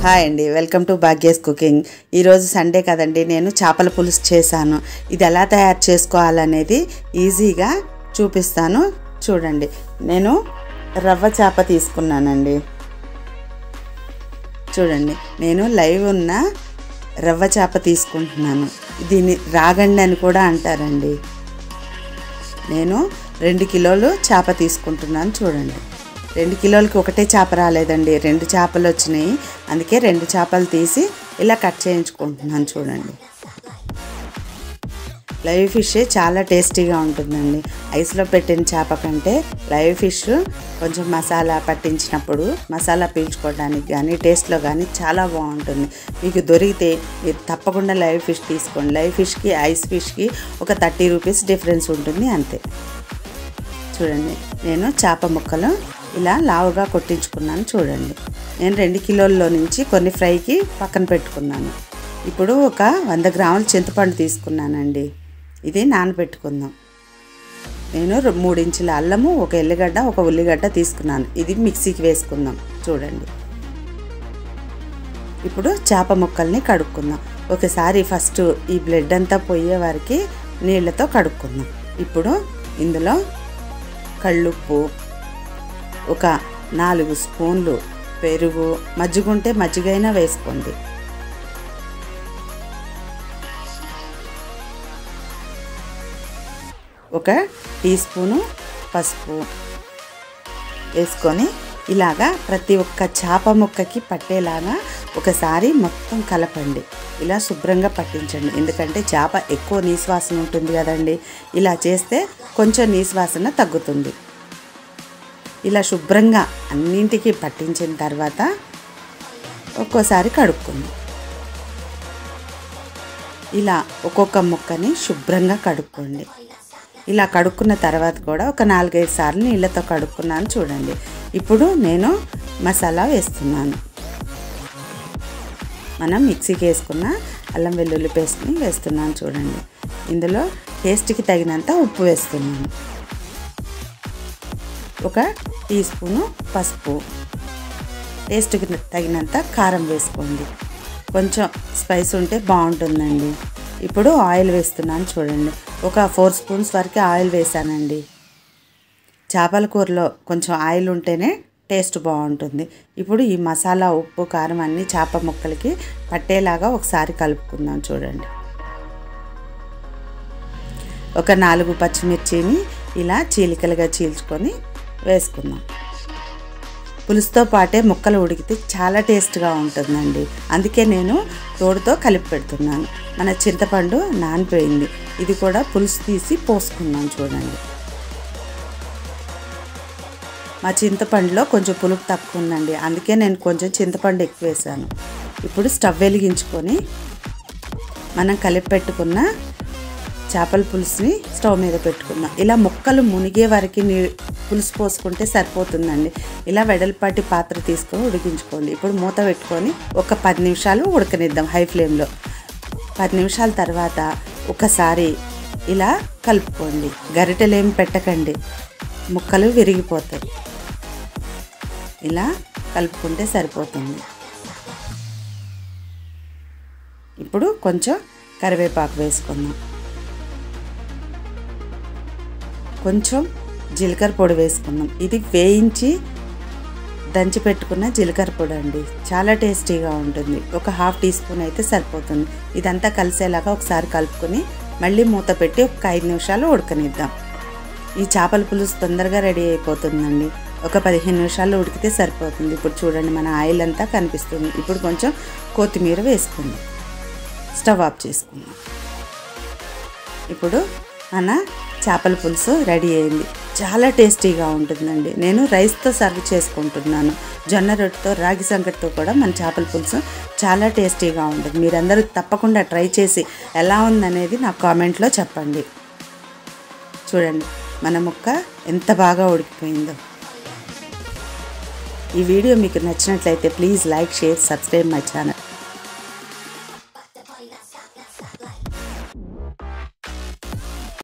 hi అండి welcome to Bhagya's cooking ఈరోజు Sunday కదండి నేను చేపల పులుసు చేశాను ఇది ఎలా తయారు చేసుకోవాలనేది ఈజీగా చూపిస్తాను చూడండి నేను రవ్వ చేప తీసుకున్నానండి చూడండి నేను లైవ్ ఉన్న రవ్వ చేప తీసుకుంటున్నాను దీన్ని రాగండి అని కూడా అంటారండి నేను రెండు కిలోలు చేప తీసుకుంటున్నాను చూడండి రెండు కిలోలకి ఒకటే చేప రాలేదండి రెండు చేపలు వచ్చినాయి అందుకే రెండు చేపలు తీసి ఇలా కట్ చేయించుకుంటున్నాను చూడండి లైవ్ ఫిష్ చాలా టేస్టీగా ఉంటుందండి ఐస్లో పెట్టిన చేప కంటే లైవ్ ఫిష్ కొంచెం మసాలా పట్టించినప్పుడు మసాలా పీల్చుకోవడానికి కానీ టేస్ట్లో కానీ చాలా బాగుంటుంది మీకు దొరికితే మీరు తప్పకుండా లైవ్ ఫిష్ తీసుకోండి లైవ్ ఫిష్కి ఐస్ ఫిష్కి ఒక థర్టీ రూపీస్ డిఫరెన్స్ ఉంటుంది అంతే చూడండి నేను చేప ముక్కలు ఇలా లావుగా కొట్టించుకున్నాను చూడండి నేను రెండు కిలోల్లో నుంచి కొన్ని ఫ్రైకి పక్కన పెట్టుకున్నాను ఇప్పుడు ఒక వంద గ్రాముల చింతపండు తీసుకున్నానండి ఇది నానబెట్టుకుందాం నేను రె- మూడు ఇంచుల అల్లము ఒక ఎల్లిగడ్డ ఒక ఉల్లిగడ్డ తీసుకున్నాను ఇది మిక్సీకి వేసుకుందాం చూడండి ఇప్పుడు చేప ముక్కల్ని కడుక్కుందాం ఒకసారి ఫస్ట్ ఈ బ్లడ్ అంతా పోయే వారికి నీళ్ళతో కడుక్కుందాం ఇప్పుడు ఇందులో కళ్ళుప్పు ఒక నాలుగు స్పూన్లు పెరుగు మజ్జిగుంటే మజ్జిగైనా వేసుకోండి ఒక టీ స్పూను పసుపు వేసుకొని ఇలాగా ప్రతి ఒక్క చేప ముక్కకి పట్టేలాగా ఒకసారి మొత్తం కలపండి ఇలా శుభ్రంగా పట్టించండి ఎందుకంటే చేప ఎక్కువ నీశ్వాసన ఉంటుంది కదండి ఇలా చేస్తే కొంచెం నీశ్వాసన తగ్గుతుంది ఇలా శుభ్రంగా అన్నింటికి పట్టించిన తర్వాత ఒక్కోసారి కడుక్కుంది ఇలా ఒక్కొక్క ముక్కని శుభ్రంగా కడుక్కోండి ఇలా కడుక్కున్న తర్వాత కూడా ఒక నాలుగైదు సార్లు నీళ్ళతో కడుక్కున్నాను చూడండి ఇప్పుడు నేను మసాలా వేస్తున్నాను మనం మిక్సీకి వేసుకున్న అల్లం వెల్లుల్లి పేస్ట్ని వేస్తున్నాను చూడండి ఇందులో టేస్ట్కి తగినంత ఉప్పు వేస్తున్నాను ఒక టీ స్పూను పసుపు టేస్ట్కి తగినంత కారం వేసుకోండి కొంచెం స్పైస్ ఉంటే బాగుంటుందండి ఇప్పుడు ఆయిల్ వేస్తున్నాను చూడండి ఒక ఫోర్ స్పూన్స్ వరకు ఆయిల్ వేసానండి చేపల కూరలో కొంచెం ఆయిల్ ఉంటేనే టేస్ట్ బాగుంటుంది ఇప్పుడు ఈ మసాలా ఉప్పు కారం అన్నీ చేప ముక్కలకి పట్టేలాగా ఒకసారి కలుపుకుందాం చూడండి ఒక నాలుగు పచ్చిమిర్చిని ఇలా చీలికలుగా చీల్చుకొని వేసుకుందాం పులుసుతో పాటే ముక్కలు ఉడికితే చాలా టేస్ట్గా ఉంటుందండి అందుకే నేను తోడుతో కలిపి పెడుతున్నాను మన చింతపండు నానిపోయింది ఇది కూడా పులుసు తీసి పోసుకున్నాం చూడండి మా చింతపండులో కొంచెం పులుపు తక్కువ ఉందండి అందుకే నేను కొంచెం చింతపండు ఎక్కువ వేసాను ఇప్పుడు స్టవ్ వెలిగించుకొని మనం కలిపి పెట్టుకున్న చేపల పులుసుని స్టవ్ మీద పెట్టుకుందాం ఇలా ముక్కలు మునిగే వరకు నీ పులుసు పోసుకుంటే సరిపోతుందండి ఇలా వెడల్పాటి పాత్ర తీసుకొని ఉడికించుకోండి ఇప్పుడు మూత పెట్టుకొని ఒక పది నిమిషాలు ఉడకనిద్దాం హై ఫ్లేమ్లో పది నిమిషాల తర్వాత ఒకసారి ఇలా కలుపుకోండి గరిటెలు ఏమి పెట్టకండి ముక్కలు విరిగిపోతాయి ఇలా కలుపుకుంటే సరిపోతుంది ఇప్పుడు కొంచెం కరివేపాకు వేసుకుందాం కొంచెం జీలకర్ర పొడి వేసుకుందాం ఇది వేయించి దంచి పెట్టుకున్న జీలకర్ర పొడి అండి చాలా టేస్టీగా ఉంటుంది ఒక హాఫ్ టీ స్పూన్ అయితే సరిపోతుంది ఇదంతా కలిసేలాగా ఒకసారి కలుపుకొని మళ్ళీ మూత పెట్టి ఒక ఐదు నిమిషాలు ఉడకనిద్దాం ఈ చేపల పులుసు తొందరగా రెడీ అయిపోతుందండి ఒక పదిహేను నిమిషాల్లో ఉడికితే సరిపోతుంది ఇప్పుడు చూడండి మన ఆయిల్ అంతా కనిపిస్తుంది ఇప్పుడు కొంచెం కొత్తిమీర వేసుకుందాం స్టవ్ ఆఫ్ చేసుకుందాం ఇప్పుడు మన చేపల పులుసు రెడీ అయింది చాలా టేస్టీగా ఉంటుందండి నేను రైస్తో సర్వ్ చేసుకుంటున్నాను జొన్న రొట్టెతో రాగి సంకటితో కూడా మన చేపల పులుసు చాలా టేస్టీగా ఉంటుంది మీరందరూ తప్పకుండా ట్రై చేసి ఎలా ఉందనేది నా కామెంట్లో చెప్పండి చూడండి మన ముక్క ఎంత బాగా ఉడికిపోయిందో ఈ వీడియో మీకు నచ్చినట్లయితే please like share subscribe my channel